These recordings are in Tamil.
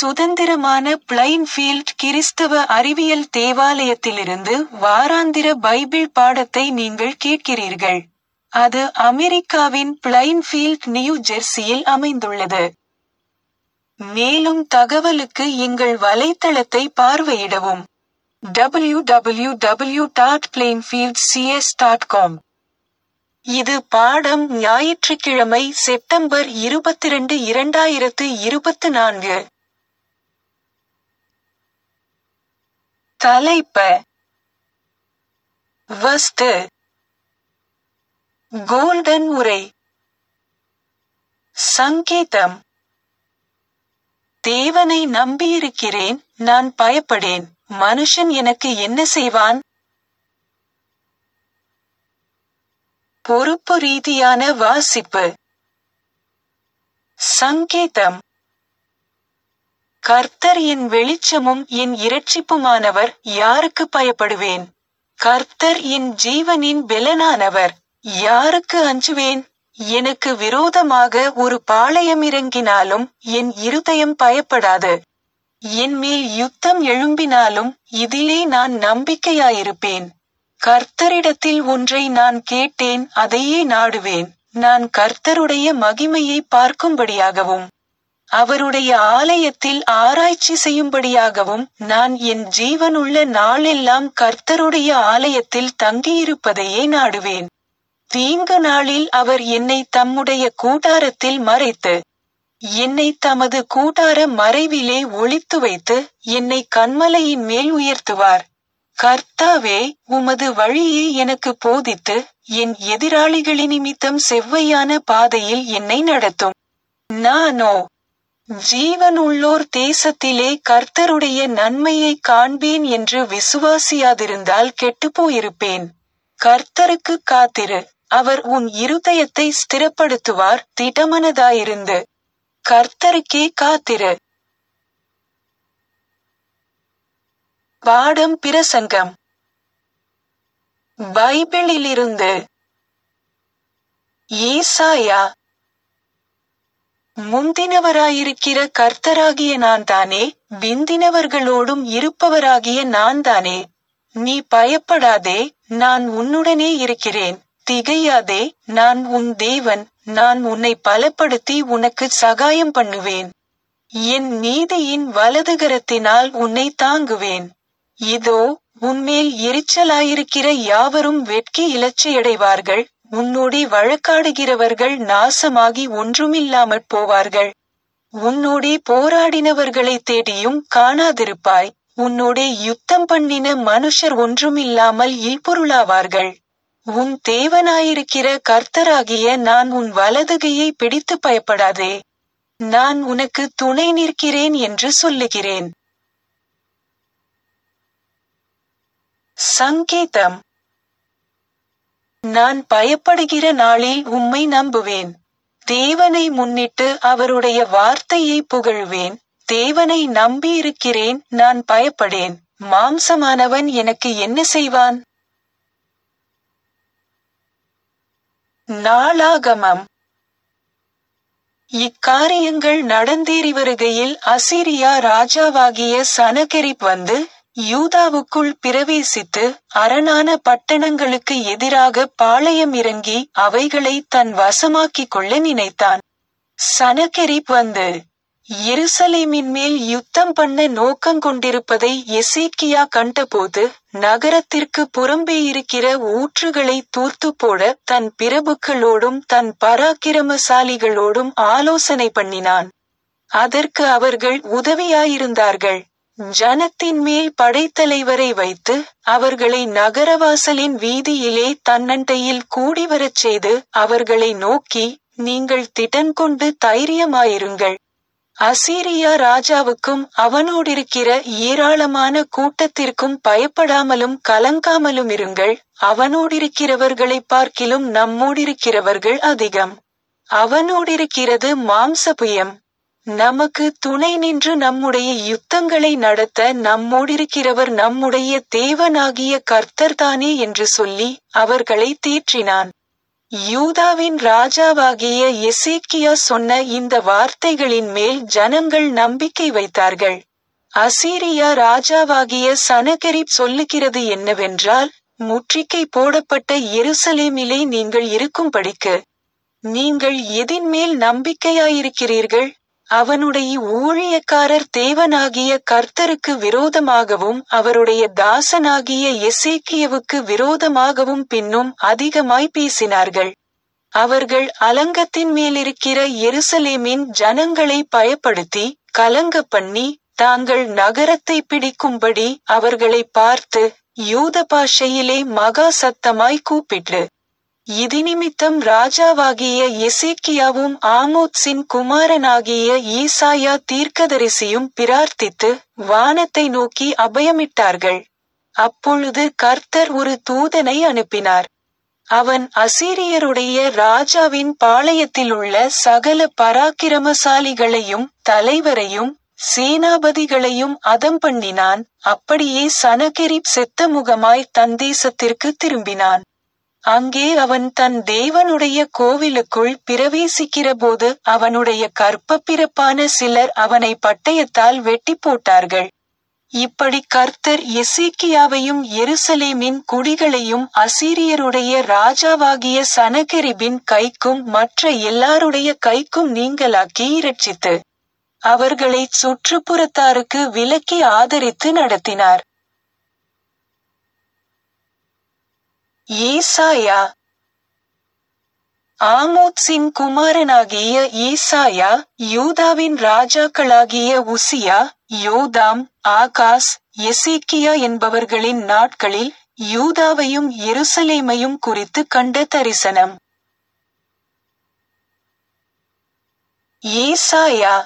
சுதந்திரமான பிளைன்ஃபீல்ட் கிறிஸ்தவ அறிவியல் தேவாலயத்திலிருந்து வாராந்திர பைபிள் பாடத்தை நீங்கள் கேட்கிறீர்கள். அது அமெரிக்காவின் பிளைன்ஃபீல்ட் நியூ ஜெர்சியில் அமைந்துள்ளது. மேலும் தகவலுக்கு எங்கள் வலைத்தளத்தை பார்வையிடவும். www.plainfieldcs.com இது பாடம் ஞாயிற்றுக்கிழமை செப்டம்பர் இருபத்திரண்டு இரண்டாயிரத்து இருபத்து நான்கு. தலைப்ப வஸ்து கோல்டன் உரை சங்கீதம் தேவனை நம்பியிருக்கிறேன் நான் பயப்படேன் மனுஷன் எனக்கு என்ன செய்வான் பொறுப்பு ரீதியான வாசிப்பு சங்கீதம் கர்த்தர் என் வெளிச்சமும் என் இரட்சிப்புமானவர் யாருக்கு பயப்படுவேன் கர்த்தர் என் ஜீவனின் பெலனானவர் யாருக்கு அஞ்சுவேன் எனக்கு விரோதமாக ஒரு பாளையம் இறங்கினாலும் என் இருதயம் பயப்படாது என் மேல் யுத்தம் எழும்பினாலும் இதிலே நான் நம்பிக்கையாயிருப்பேன் கர்த்தரிடத்தில் ஒன்றை நான் கேட்டேன் அதையே நாடுவேன் நான் கர்த்தருடைய மகிமையை பார்க்கும்படியாகவும் அவருடைய ஆலயத்தில் ஆராய்ச்சி செய்யும்படியாகவும் நான் என் ஜீவனுள்ள நாளெல்லாம் கர்த்தருடைய ஆலயத்தில் தங்கியிருப்பதையே நாடுவேன் தீங்கு நாளில் அவர் என்னை தம்முடைய கூடாரத்தில் மறைத்து என்னை தமது கூடார மறைவிலே ஒளித்து வைத்து என்னை கண்மலையின் மேல் உயர்த்துவார் கர்த்தாவே உமது வழியை எனக்கு போதித்து என் எதிராளிகளின் நிமித்தம் செவ்வையான பாதையில் என்னை நடத்தும் நானோ ஜீவனுள்ளோர் தேசத்திலே கர்த்தருடைய நன்மையை காண்பேன் என்று விசுவாசியாதிருந்தால் கெட்டுப்போயிருப்பேன் கர்த்தருக்கு காத்திரு அவர் உன் இருதயத்தை ஸ்திரப்படுத்துவார் திடமனதாயிருந்து கர்த்தருக்கே காத்திரு பாடம் பிரசங்கம் பைபிளிலிருந்து ஏசாயா முந்தினவராயிருக்கிற கர்த்தராகிய நான் தானே பிந்தினவர்களோடும் இருப்பவராகிய நான் தானே நீ பயப்படாதே நான் உன்னுடனே இருக்கிறேன் திகையாதே நான் உன் தேவன் நான் உன்னை பலப்படுத்தி உனக்கு சகாயம் பண்ணுவேன் என் நீதியின் வலதுகரத்தினால் உன்னை தாங்குவேன் இதோ உன்மேல் எரிச்சலாயிருக்கிற யாவரும் வெட்கி இலச்சையடைவார்கள் உன்னோடே வழக்காடுகிறவர்கள் நாசமாகி ஒன்றுமில்லாமற் போவார்கள் உன்னோடே போராடினவர்களை தேடியும் காணாதிருப்பாய் உன்னோடே யுத்தம் பண்ணின மனுஷர் ஒன்றுமில்லாமல் இல்பொருளாவார்கள் உன் தேவனாயிருக்கிற கர்த்தராகிய நான் உன் வலதுகையை பிடித்து பயப்படாதே நான் உனக்கு துணை நிற்கிறேன் என்று சொல்லுகிறேன் சங்கீதம் நான் பயப்படுகிற நாளில் உம்மை நம்புவேன் தேவனை முன்னிட்டு அவருடைய வார்த்தையை புகழ்வேன் தேவனை நம்பியிருக்கிறேன் நான் பயப்படேன் மாம்சமானவன் எனக்கு என்ன செய்வான் நாளாகமம் இக்காரியங்கள் நடந்தேறி வருகையில் அசிரியா ராஜாவாகிய சனகெரிப் வந்து யூதாவுக்குள் பிரவேசித்து அரணான பட்டணங்களுக்கு எதிராக பாளையம் இறங்கி அவைகளை தன் வசமாக்கிக் கொள்ள நினைத்தான் சனகெரிப் வந்து எருசலேமின் மேல் யுத்தம் பண்ண நோக்கங்கொண்டிருப்பதை எசேக்கியா கண்டபோது நகரத்திற்கு புறம்பே இருக்கிற ஊற்றுகளை தூர்த்து போட தன் பிரபுக்களோடும் தன் பராக்கிரமசாலிகளோடும் ஆலோசனை பண்ணினான் அதற்கு அவர்கள் உதவியாயிருந்தார்கள் ஜனத்தின் மேல் படைத்தலைவரை வைத்து அவர்களை நகரவாசலின் வீதியிலே தன்னண்டையில் கூடிவரச் செய்து அவர்களை நோக்கி நீங்கள் திடன் கொண்டு தைரியமாயிருங்கள் அசீரியா ராஜாவுக்கும் அவனோடிருக்கிற ஏராளமான கூட்டத்திற்கும் பயப்படாமலும் கலங்காமலும் இருங்கள் அவனோடிருக்கிறவர்களை பார்க்கிலும் நம்மோடிருக்கிறவர்கள் அதிகம் அவனோடிருக்கிறது மாம்சபுயம் நமக்கு துணை நின்று நம்முடைய யுத்தங்களை நடத்த நம்மோடிருக்கிறவர் நம்முடைய தேவனாகிய கர்த்தர்தானே என்று சொல்லி அவர்களை தேற்றினான் யூதாவின் ராஜாவாகிய எசேக்கியா சொன்ன இந்த வார்த்தைகளின் மேல் ஜனங்கள் நம்பிக்கை வைத்தார்கள் அசீரியா ராஜாவாகிய சனகரிப் சொல்லுகிறது என்னவென்றால் முற்றிக்கை போடப்பட்ட எருசலேமிலே நீங்கள் இருக்கும்படிக்கு நீங்கள் எதின் மேல் நம்பிக்கையாயிருக்கிறீர்கள் அவனுடைய ஊழியக்காரர் தேவனாகிய கர்த்தருக்கு விரோதமாகவும் அவருடைய தாசனாகிய எசேக்கியவுக்கு விரோதமாகவும் பின்னும் அதிகமாய் பேசினார்கள் அவர்கள் அலங்கத்தின் மேலிருக்கிற எருசலேமின் ஜனங்களை பயப்படுத்தி கலங்க பண்ணி தாங்கள் நகரத்தை பிடிக்கும்படி அவர்களை பார்த்து யூத பாஷையிலே மகா சத்தமாய் கூப்பிட்டு இது நிமித்தம் ராஜாவாகிய எசேக்கியாவும் ஆமோத்ஸின் குமாரனாகிய ஈசாயா தீர்க்கதரிசியும் பிரார்த்தித்து வானத்தை நோக்கி அபயமிட்டார்கள் அப்பொழுது கர்த்தர் ஒரு தூதனை அனுப்பினார் அவன் அசீரியருடைய ராஜாவின் பாளையத்திலுள்ள சகல பராக்கிரமசாலிகளையும் தலைவரையும் சேனாபதிகளையும் அதம் பண்ணினான் அப்படியே சனகெரிப் செத்த முகமாய் தன் தேசத்திற்கு திரும்பினான் அங்கே அவன் தன் தேவனுடைய கோவிலுக்குள் பிரவேசிக்கிற போது அவனுடைய கற்ப பிறப்பான சிலர் அவனை பட்டயத்தால் வெட்டி போட்டார்கள் இப்படி கர்த்தர் எசேக்கியாவையும் எருசலேமின் குடிகளையும் அசீரியருடைய ராஜாவாகிய சனகெரிபின் கைக்கும் மற்ற எல்லாருடைய கைக்கும் நீங்களாக்கி இரட்சித்து அவர்களை சுற்றுப்புறத்தாருக்கு விலக்கி ஆதரித்து நடத்தினார் ஈசாயா ஆமோத்ஸின் குமாரனாகிய ஈசாயா யூதாவின் ராஜாக்களாகிய உசியா யோதாம் ஆகாஸ் எசேக்கியா என்பவர்களின் நாட்களில் யூதாவையும் எருசலேமையும் குறித்து கண்ட தரிசனம் ஏசாயா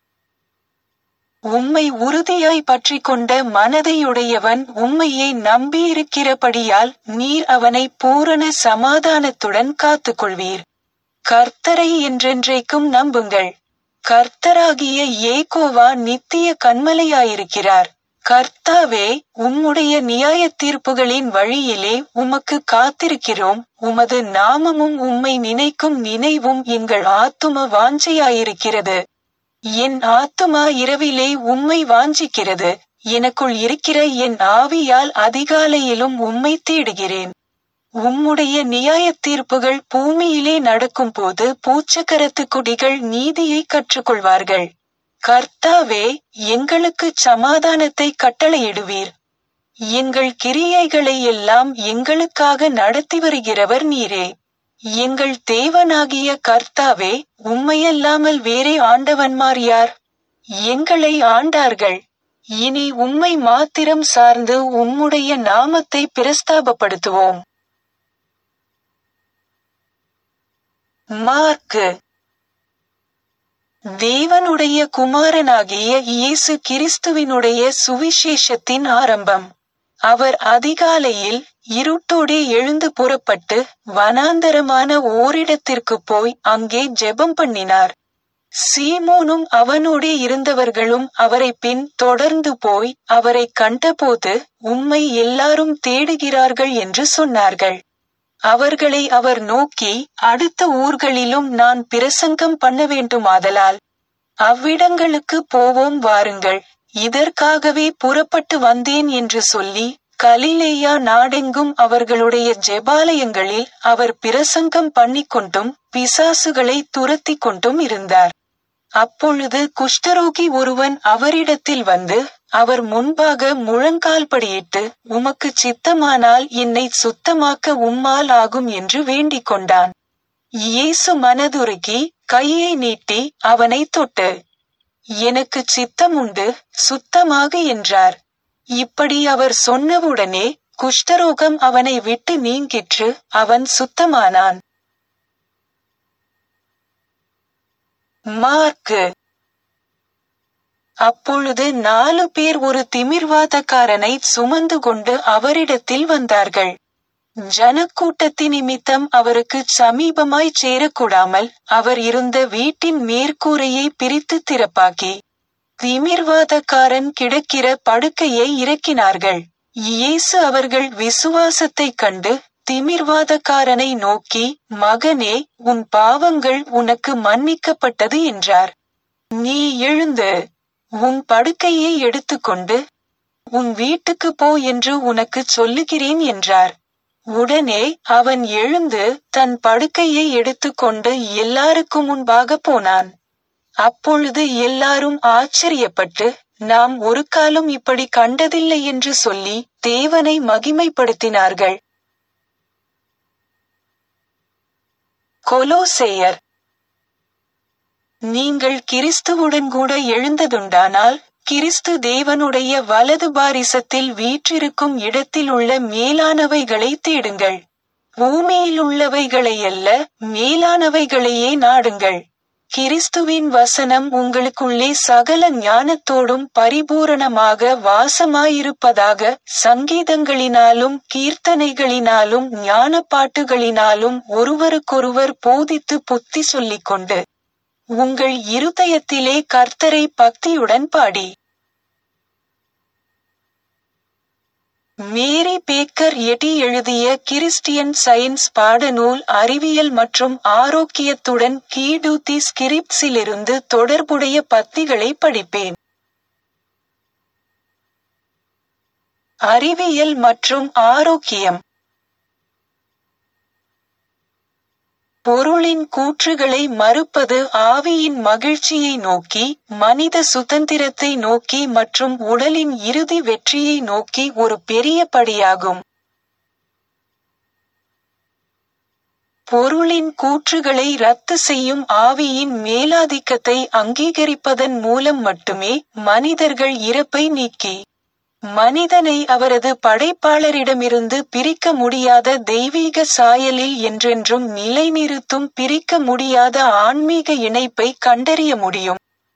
உம்மை உறுதியாய் பற்றி கொண்ட மனதையுடையவன் உம்மையே நம்பியிருக்கிறபடியால் நீர் அவனை பூரண சமாதானத்துடன் காத்துக்கொள்வீர் கர்த்தரை என்றென்றைக்கும் நம்புங்கள் கர்த்தராகிய ஏகோவா நித்திய கண்மலையாயிருக்கிறார் கர்த்தாவே உம்முடைய நியாய தீர்ப்புகளின் வழியிலே உமக்கு காத்திருக்கிறோம் உமது நாமமும் உம்மை நினைக்கும் நினைவும் எங்கள் ஆத்தும வாஞ்சையாயிருக்கிறது என் ஆத்துமா இரவிலே உம்மை வாஞ்சிக்கிறது எனக்குள் இருக்கிற என் ஆவியால் அதிகாலையிலும் உம்மை தேடுகிறேன் உம்முடைய நியாய தீர்ப்புகள் பூமியிலே நடக்கும் போது பூச்சக்கரத்து குடிகள் நீதியை கற்றுக்கொள்வார்கள் கர்த்தாவே எங்களுக்கு சமாதானத்தை கட்டளையிடுவீர் எங்கள் கிரியைகளை எல்லாம் எங்களுக்காக நடத்தி வருகிறவர் நீரே எங்கள் தேவனாகிய கர்த்தாவே உம்மையல்லாமல் வேறே ஆண்டவன்மார் யார் எங்களை ஆண்டார்கள் இனி உம்மை மாத்திரம் சார்ந்து உம்முடைய நாமத்தை பிரஸ்தாபப்படுத்துவோம் மார்க்கு தேவனுடைய குமாரனாகிய இயேசு கிறிஸ்துவினுடைய சுவிசேஷத்தின் ஆரம்பம் அவர் அதிகாலையில் இருட்டோடே எழுந்து புறப்பட்டு வனாந்தரமான ஓரிடத்திற்கு போய் அங்கே ஜெபம் பண்ணினார் சீமோனும் அவனோடே இருந்தவர்களும் அவரை பின் தொடர்ந்து போய் அவரை கண்டபோது உம்மை எல்லாரும் தேடுகிறார்கள் என்று சொன்னார்கள் அவர்களை அவர் நோக்கி அடுத்த ஊர்களிலும் நான் பிரசங்கம் பண்ண வேண்டுமாதலால் அவ்விடங்களுக்கு போவோம் வாருங்கள் இதற்காகவே புறப்பட்டு வந்தேன் என்று சொல்லி கலிலேயா நாடெங்கும் அவர்களுடைய ஜெபாலயங்களில் அவர் பிரசங்கம் பண்ணிக்கொண்டும் பிசாசுகளை துரத்தி கொண்டும் இருந்தார் அப்பொழுது குஷ்டரோகி ஒருவன் அவரிடத்தில் வந்து அவர் முன்பாக முழங்கால்படியிட்டு உமக்கு சித்தமானால் என்னை சுத்தமாக்க உம்மால் ஆகும் என்று வேண்டிக் கொண்டான் இயேசு மனதுருகி கையை நீட்டி அவனை தொட்டு எனக்கு சித்தம் உண்டு சுத்தமாக என்றார் இப்படி அவர் சொன்னவுடனே குஷ்டரோகம் அவனை விட்டு நீங்கிற்று அவன் சுத்தமானான் மார்க்கு அப்பொழுது நாலு பேர் ஒரு திமிர்வாதக்காரனை சுமந்து கொண்டு அவரிடத்தில் வந்தார்கள் ஜனக்கூட்டத்தின் நிமித்தம் அவருக்கு சமீபமாய் சேரக்கூடாமல் அவர் இருந்த வீட்டின் மேற்கூரையை பிரித்து திறப்பாக்கி திமிர்வாதக்காரன் கிடக்கிற படுக்கையை இறக்கினார்கள் இயேசு அவர்கள் விசுவாசத்தைக் கண்டு திமிர்வாதக்காரனை நோக்கி மகனே உன் பாவங்கள் உனக்கு மன்னிக்கப்பட்டது என்றார் நீ எழுந்து உன் படுக்கையை எடுத்துக்கொண்டு உன் வீட்டுக்கு போ என்று உனக்குச் சொல்லுகிறேன் என்றார் உடனே அவன் எழுந்து தன் படுக்கையை எடுத்துக்கொண்டு எல்லாருக்கும் முன்பாக போனான் அப்பொழுது எல்லாரும் ஆச்சரியப்பட்டு நாம் ஒரு காலம் இப்படி கண்டதில்லை என்று சொல்லி தேவனை மகிமைப்படுத்தினார்கள் கொலோசேயர் நீங்கள் கிறிஸ்துவுடன் கூட எழுந்ததுண்டானால் கிறிஸ்து தேவனுடைய வலது பாரிசத்தில் வீற்றிருக்கும் இடத்தில் உள்ள மேலானவைகளை தேடுங்கள் பூமியில் உள்ளவைகளை அல்ல மேலானவைகளையே நாடுங்கள் கிறிஸ்துவின் வசனம் உங்களுக்குள்ளே சகல ஞானத்தோடும் பரிபூரணமாக வாசமாயிருப்பதாக சங்கீதங்களினாலும் கீர்த்தனைகளினாலும் ஞானப்பாட்டுகளினாலும் ஒருவருக்கொருவர் போதித்து புத்தி சொல்லிக்கொண்டு உங்கள் இருதயத்திலே கர்த்தரை பக்தியுடன் பாடி மேரி பேக்கர் எட்டி எழுதிய கிறிஸ்டியன் சயின்ஸ் பாடநூல் அறிவியல் மற்றும் ஆரோக்கியத்துடன் கீடூத்தி ஸ்கிரிப்ட்ஸிலிருந்து தொடர்புடைய பத்திகளை படிப்பேன் அறிவியல் மற்றும் ஆரோக்கியம் பொருளின் கூற்றுகளை மறுப்பது ஆவியின் மகிழ்ச்சியை நோக்கி மனித சுதந்திரத்தை நோக்கி மற்றும் உடலின் இறுதி வெற்றியை நோக்கி ஒரு பெரிய படியாகும் பொருளின் கூற்றுகளை ரத்து செய்யும் ஆவியின் மேலாதிக்கத்தை அங்கீகரிப்பதன் மூலம் மட்டுமே மனிதர்கள் இறப்பை நீக்கி மனிதனை அவரது படைப்பாளரிடமிருந்து பிரிக்க முடியாத தெய்வீக சாயலில் என்றென்றும் நிலைநிறுத்தும் பிரிக்க முடியாத ஆன்மீக இணைப்பை கண்டறிய முடியும்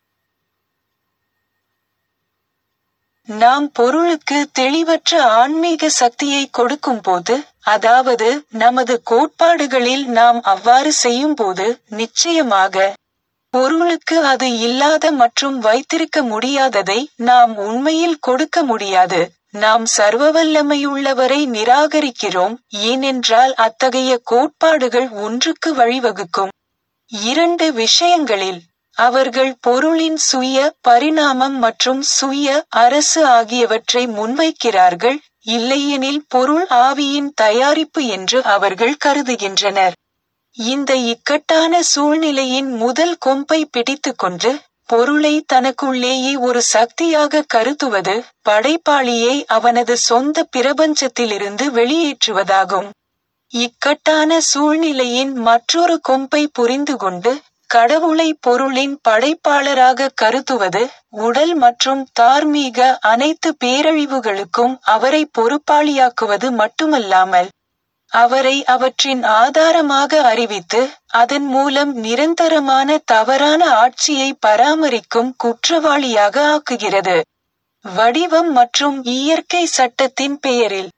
நாம் பொருளுக்கு தெளிவற்ற ஆன்மீக சக்தியை கொடுக்கும்போது அதாவது நமது கோட்பாடுகளில் நாம் அவ்வாறு செய்யும்போது நிச்சயமாக பொருளுக்கு அது இல்லாத மற்றும் வைத்திருக்க முடியாததை நாம் உண்மையில் கொடுக்க முடியாது நாம் சர்வவல்லமையுள்ளவரை நிராகரிக்கிறோம் ஏனென்றால் அத்தகைய கோட்பாடுகள் ஒன்றுக்கு வழிவகுக்கும் இரண்டு விஷயங்களில் அவர்கள் பொருளின் சுய பரிணாமம் மற்றும் சுய அரசு ஆகியவற்றை முன்வைக்கிறார்கள் இல்லையெனில் பொருள் ஆவியின் தயாரிப்பு என்று அவர்கள் கருதுகின்றனர் இந்த இக்கட்டான சூழ்நிலையின் முதல் கொம்பை பிடித்துக்கொண்டு பொருளை தனக்குள்ளேயே ஒரு சக்தியாக கருதுவது படைப்பாளியை அவனது சொந்த பிரபஞ்சத்திலிருந்து வெளியேற்றுவதாகும் இக்கட்டான சூழ்நிலையின் மற்றொரு கொம்பை புரிந்து கொண்டு கடவுளை பொருளின் படைப்பாளராக கருதுவது உடல் மற்றும் தார்மீக அனைத்து பேரழிவுகளுக்கும் அவரை பொறுப்பாளியாக்குவது மட்டுமல்லாமல் அவரை அவற்றின் ஆதாரமாக அறிவித்து அதன் மூலம் நிரந்தரமான தவறான ஆட்சியை பராமரிக்கும் குற்றவாளியாக ஆக்குகிறது வடிவம் மற்றும் இயற்கை சட்டத்தின் பெயரில்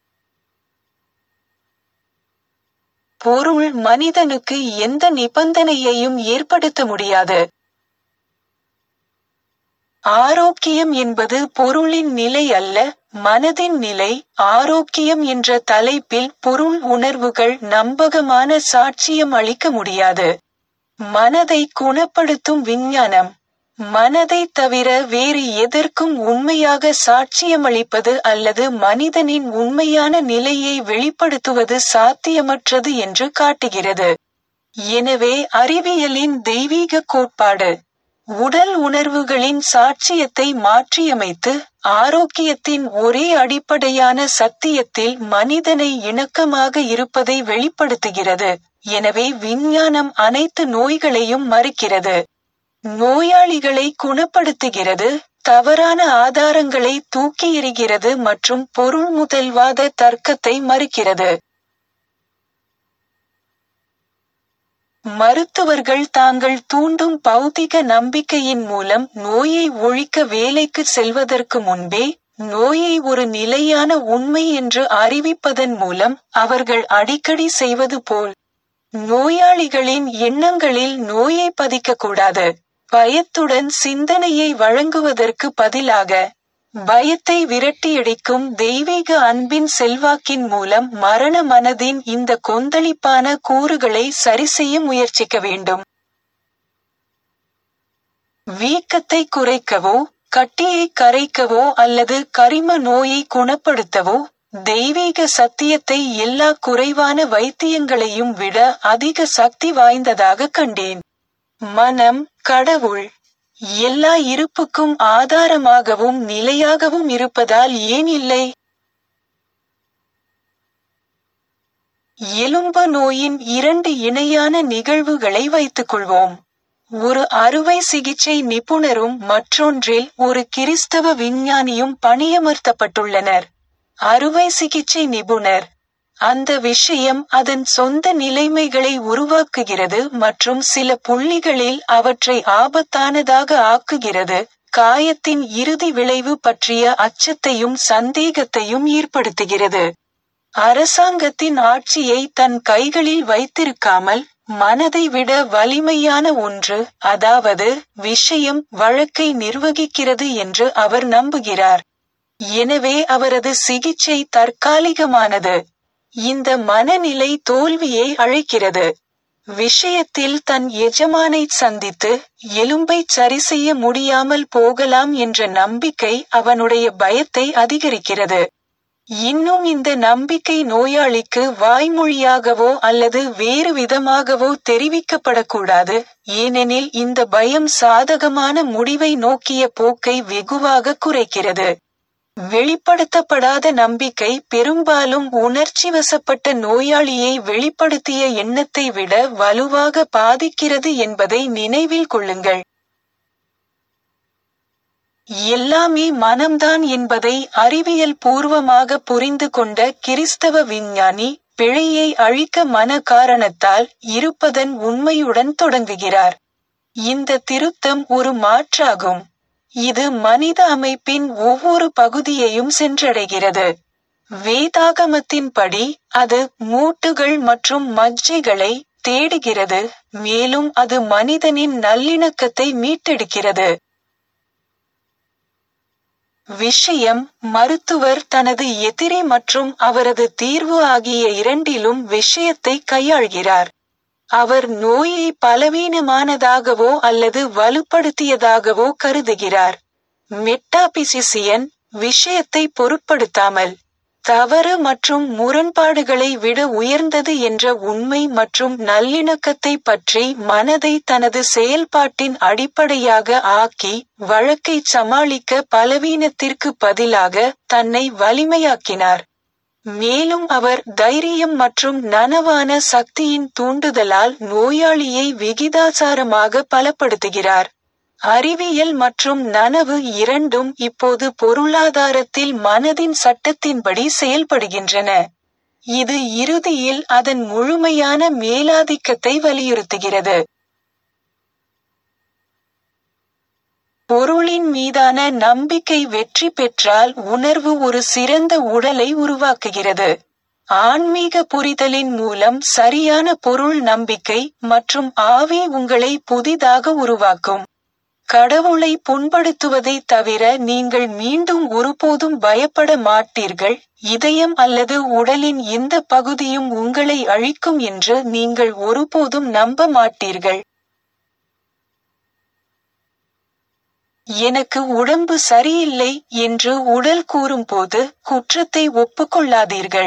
பொருள் மனிதனுக்கு எந்த நிபந்தனையையும் ஏற்படுத்த முடியாது ஆரோக்கியம் என்பது பொருளின் நிலை அல்ல மனதின் நிலை ஆரோக்கியம் என்ற தலைப்பில் பொருள் உணர்வுகள் நம்பகமான சாட்சியம் அளிக்க முடியாது மனதை குணப்படுத்தும் விஞ்ஞானம் மனதை தவிர வேறு எதற்கும் உண்மையாக சாட்சியமளிப்பது அல்லது மனிதனின் உண்மையான நிலையை வெளிப்படுத்துவது சாத்தியமற்றது என்று காட்டுகிறது எனவே அறிவியலின் தெய்வீக கோட்பாடு உடல் உணர்வுகளின் சாட்சியத்தை மாற்றியமைத்து ஆரோக்கியத்தின் ஒரே அடிப்படையான சத்தியத்தில் மனிதனை இணக்கமாக இருப்பதை வெளிப்படுத்துகிறது எனவே விஞ்ஞானம் அனைத்து நோய்களையும் மறுக்கிறது நோயாளிகளை குணப்படுத்துகிறது தவறான ஆதாரங்களை தூக்கி எறிகிறது மற்றும் பொருள் முதல்வாத தர்க்கத்தை மறுக்கிறது மருத்துவர்கள் தாங்கள் தூண்டும் பௌதிக நம்பிக்கையின் மூலம் நோயை ஒழிக்க வேலைக்கு செல்வதற்கு முன்பே நோயை ஒரு நிலையான உண்மை என்று அறிவிப்பதன் மூலம் அவர்கள் அடிக்கடி செய்வது போல் நோயாளிகளின் எண்ணங்களில் நோயை பதிக்கக்கூடாது பயத்துடன் சிந்தனையை வழங்குவதற்கு பதிலாக பயத்தை விரட்டியடிக்கும் தெய்வீக அன்பின் செல்வாக்கின் மூலம் மரண மனதின் இந்த கொந்தளிப்பான கூறுகளை சரிசெய்ய முயற்சிக்க வேண்டும் வீக்கத்தை குறைக்கவோ கட்டியை கரைக்கவோ அல்லது கரிம நோயை குணப்படுத்தவோ தெய்வீக சத்தியத்தை எல்லா குறைவான வைத்தியங்களையும் விட அதிக சக்தி வாய்ந்ததாக கண்டேன் மனம் கடவுள் எல்லா இருப்புக்கும் ஆதாரமாகவும் நிலையாகவும் இருப்பதால் ஏன் இல்லை எலும்பு நோயின் இரண்டு இணையான நிகழ்வுகளை வைத்துக் கொள்வோம் ஒரு அறுவை சிகிச்சை நிபுணரும் மற்றொன்றில் ஒரு கிறிஸ்தவ விஞ்ஞானியும் பணியமர்த்தப்பட்டுள்ளனர் அறுவை சிகிச்சை நிபுணர் அந்த விஷயம் அதன் சொந்த நிலைமைகளை உருவாக்குகிறது மற்றும் சில புள்ளிகளில் அவற்றை ஆபத்தானதாக ஆக்குகிறது காயத்தின் இறுதி விளைவு பற்றிய அச்சத்தையும் சந்தேகத்தையும் ஏற்படுத்துகிறது அரசாங்கத்தின் ஆட்சியை தன் கைகளில் வைத்திருக்காமல் மனதை விட வலிமையான ஒன்று அதாவது விஷயம் வழக்கை நிர்வகிக்கிறது என்று அவர் நம்புகிறார் எனவே அவரது சிகிச்சை தற்காலிகமானது இந்த மனநிலை தோல்வியை அழைக்கிறது விஷயத்தில் தன் எஜமானை சந்தித்து எலும்பை சரி செய்ய முடியாமல் போகலாம் என்ற நம்பிக்கை அவனுடைய பயத்தை அதிகரிக்கிறது இன்னும் இந்த நம்பிக்கை நோயாளிக்கு வாய்மொழியாகவோ அல்லது வேறு விதமாகவோ தெரிவிக்கப்படக்கூடாது ஏனெனில் இந்த பயம் சாதகமான முடிவை நோக்கிய போக்கை வெகுவாக குறைக்கிறது வெளிப்படுத்தப்படாத நம்பிக்கை பெரும்பாலும் உணர்ச்சி வசப்பட்ட நோயாளியை வெளிப்படுத்திய எண்ணத்தை விட வலுவாக பாதிக்கிறது என்பதை நினைவில் கொள்ளுங்கள் எல்லாமே மனம்தான் என்பதை அறிவியல் பூர்வமாக புரிந்து கொண்ட கிறிஸ்தவ விஞ்ஞானி பிழையை அழிக்க மன காரணத்தால் இருப்பதன் உண்மையுடன் தொடங்குகிறார் இந்த திருத்தம் ஒரு மாற்றாகும் இது மனித அமைப்பின் ஒவ்வொரு பகுதியையும் சென்றடைகிறது வேதாகமத்தின்படி அது மூட்டுகள் மற்றும் மஜ்ஜைகளை தேடுகிறது மேலும் அது மனிதனின் நல்லிணக்கத்தை மீட்டெடுக்கிறது விஷயம் மருத்துவர் தனது எதிரி மற்றும் அவரது தீர்வு ஆகிய இரண்டிலும் விஷயத்தை கையாள்கிறார் அவர் நோயை பலவீனமானதாகவோ அல்லது வலுப்படுத்தியதாகவோ கருதுகிறார் மெட்டாபிசிசியன் விஷயத்தை பொருட்படுத்தாமல் தவறு மற்றும் முரண்பாடுகளை விட உயர்ந்தது என்ற உண்மை மற்றும் நல்லிணக்கத்தை பற்றி மனதை தனது செயல்பாட்டின் அடிப்படையாக ஆக்கி வழக்கை சமாளிக்க பலவீனத்திற்கு பதிலாக தன்னை வலிமையாக்கினார் மேலும் அவர் தைரியம் மற்றும் நனவான சக்தியின் தூண்டுதலால் நோயாளியை விகிதாசாரமாக பலப்படுத்துகிறார் அறிவியல் மற்றும் நனவு இரண்டும் இப்போது பொருளாதாரத்தில் மனதின் சட்டத்தின்படி செயல்படுகின்றன இது இறுதியில் அதன் முழுமையான மேலாதிக்கத்தை வலியுறுத்துகிறது பொருளின் மீதான நம்பிக்கை வெற்றி பெற்றால் உணர்வு ஒரு சிறந்த உடலை உருவாக்குகிறது ஆன்மீக புரிதலின் மூலம் சரியான பொருள் நம்பிக்கை மற்றும் ஆவி உங்களை புதிதாக உருவாக்கும் கடவுளை புண்படுத்துவதை தவிர நீங்கள் மீண்டும் ஒருபோதும் பயப்பட மாட்டீர்கள் இதயம் அல்லது உடலின் எந்த பகுதியும் உங்களை அழிக்கும் என்று நீங்கள் ஒருபோதும் நம்ப மாட்டீர்கள் எனக்கு உடம்பு சரியில்லை என்று உடல் கூறும்போது குற்றத்தை ஒப்புக்கொள்ளாதீர்கள்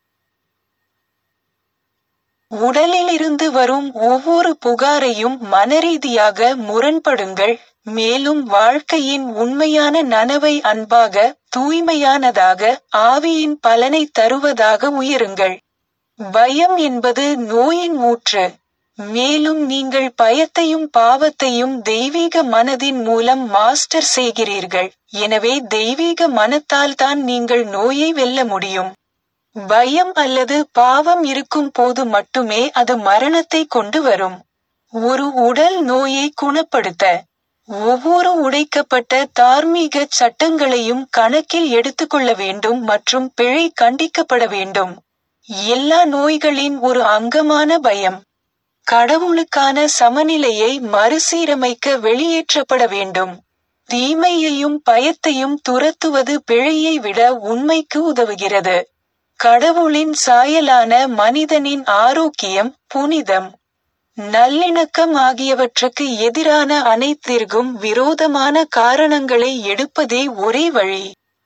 உடலிலிருந்து வரும் ஒவ்வொரு புகாரையும் மனரீதியாக முரண்படுங்கள் மேலும் வாழ்க்கையின் உண்மையான நனவை அன்பாக தூய்மையானதாக ஆவியின் பலனை தருவதாக உயருங்கள் பயம் என்பது நோயின் ஊற்று மேலும் நீங்கள் பயத்தையும் பாவத்தையும் தெய்வீக மனதின் மூலம் மாஸ்டர் செய்கிறீர்கள் எனவே தெய்வீக மனத்தால் தான் நீங்கள் நோயை வெல்ல முடியும் பயம் அல்லது பாவம் இருக்கும் போது மட்டுமே அது மரணத்தை கொண்டு வரும் ஒரு உடல் நோயை குணப்படுத்த ஒவ்வொரு உடைக்கப்பட்ட தார்மீக சட்டங்களையும் கணக்கில் எடுத்துக்கொள்ள வேண்டும் மற்றும் பிழை கண்டிக்கப்பட வேண்டும் எல்லா நோய்களின் ஒரு அங்கமான பயம் கடவுளுக்கான சமநிலையை மறுசீரமைக்க வெளியேற்றப்பட வேண்டும் தீமையையும் பயத்தையும் துரத்துவது பிழையை விட உண்மைக்கு உதவுகிறது கடவுளின் சாயலான மனிதனின் ஆரோக்கியம் புனிதம் நல்லிணக்கம் ஆகியவற்றுக்கு எதிரான அனைத்திற்கும் விரோதமான காரணங்களை எடுப்பதே ஒரே வழி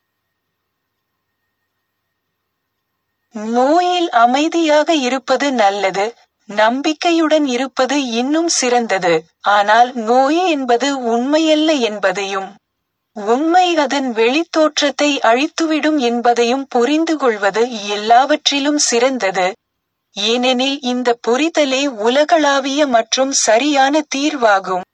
நோயில் அமைதியாக இருப்பது நல்லது நம்பிக்கையுடன் இருப்பது இன்னும் சிறந்தது ஆனால் நோய் என்பது உண்மையல்ல என்பதையும் உண்மை அதன் வெளித்தோற்றத்தை அழித்துவிடும் என்பதையும் புரிந்து கொள்வது எல்லாவற்றிலும் சிறந்தது ஏனெனில் இந்த புரிதலே உலகளாவிய மற்றும் சரியான தீர்வாகும்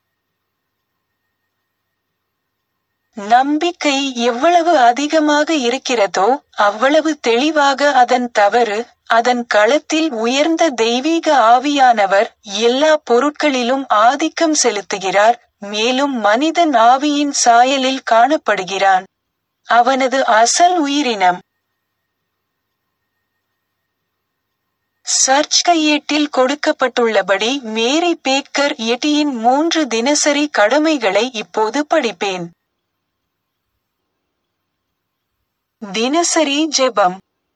நம்பிக்கை எவ்வளவு அதிகமாக இருக்கிறதோ அவ்வளவு தெளிவாக அதன் தவறு அதன் களத்தில் உயர்ந்த தெய்வீக ஆவியானவர் எல்லா பொருட்களிலும் ஆதிக்கம் செலுத்துகிறார் மேலும் மனிதன் ஆவியின் சாயலில் காணப்படுகிறான் அவனது அசல் உயிரினம் சர்ச் கையேட்டில் கொடுக்கப்பட்டுள்ளபடி மேரி பேக்கர் எட்டியின் மூன்று தினசரி கடமைகளை இப்போது படிப்பேன் தினசரி ஜெபம்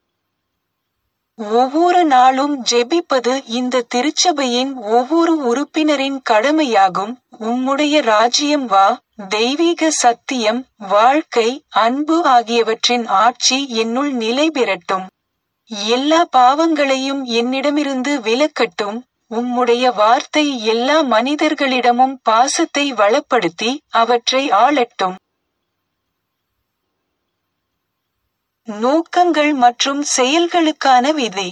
ஒவ்வொரு நாளும் ஜெபிப்பது இந்த திருச்சபையின் ஒவ்வொரு உறுப்பினரின் கடமையாகும் உம்முடைய ராஜ்யம் வா தெய்வீக சத்தியம் வாழ்க்கை அன்பு ஆகியவற்றின் ஆட்சி என்னுள் நிலை பெறட்டும் எல்லா பாவங்களையும் என்னிடமிருந்து விலக்கட்டும் உம்முடைய வார்த்தை எல்லா மனிதர்களிடமும் பாசத்தை வளப்படுத்தி அவற்றை ஆளட்டும் நோக்கங்கள் மற்றும் செயல்களுக்கான விதி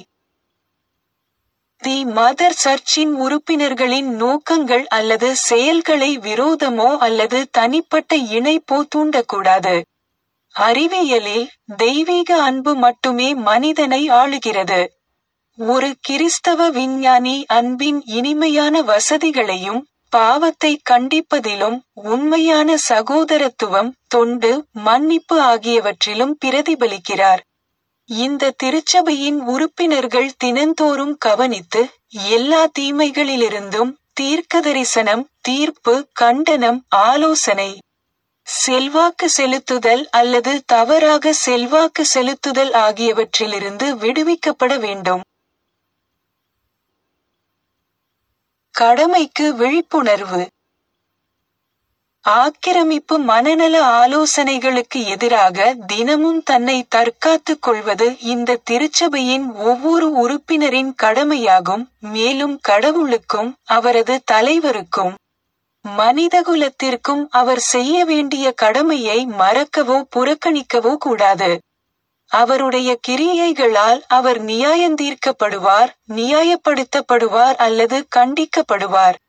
தி மதர் சர்ச்சின் உறுப்பினர்களின் நோக்கங்கள் அல்லது செயல்களை விரோதமோ அல்லது தனிப்பட்ட இணைப்போ தூண்டக்கூடாது அறிவியலில் தெய்வீக அன்பு மட்டுமே மனிதனை ஆளுகிறது ஒரு கிறிஸ்தவ விஞ்ஞானி அன்பின் இனிமையான வசதிகளையும் பாவத்தை கண்டிப்பதிலும் உண்மையான சகோதரத்துவம் தொண்டு மன்னிப்பு ஆகியவற்றிலும் பிரதிபலிக்கிறார் இந்த திருச்சபையின் உறுப்பினர்கள் தினந்தோறும் கவனித்து எல்லா தீமைகளிலிருந்தும் தீர்க்கதரிசனம் தீர்ப்பு கண்டனம் ஆலோசனை செல்வாக்கு செலுத்துதல் அல்லது தவறாக செல்வாக்கு செலுத்துதல் ஆகியவற்றிலிருந்து விடுவிக்கப்பட வேண்டும் கடமைக்கு விழிப்புணர்வு ஆக்கிரமிப்பு மனநல ஆலோசனைகளுக்கு எதிராக தினமும் தன்னை தற்காத்துக் கொள்வது இந்த திருச்சபையின் ஒவ்வொரு உறுப்பினரின் கடமையாகும் மேலும் கடவுளுக்கும் அவரது தலைவருக்கும் மனிதகுலத்திற்கும் அவர் செய்ய வேண்டிய கடமையை மறக்கவோ புறக்கணிக்கவோ கூடாது அவருடைய கிரியைகளால் அவர் நியாயந்தீர்க்கப்படுவார் நியாயப்படுத்தப்படுவார் அல்லது கண்டிக்கப்படுவார்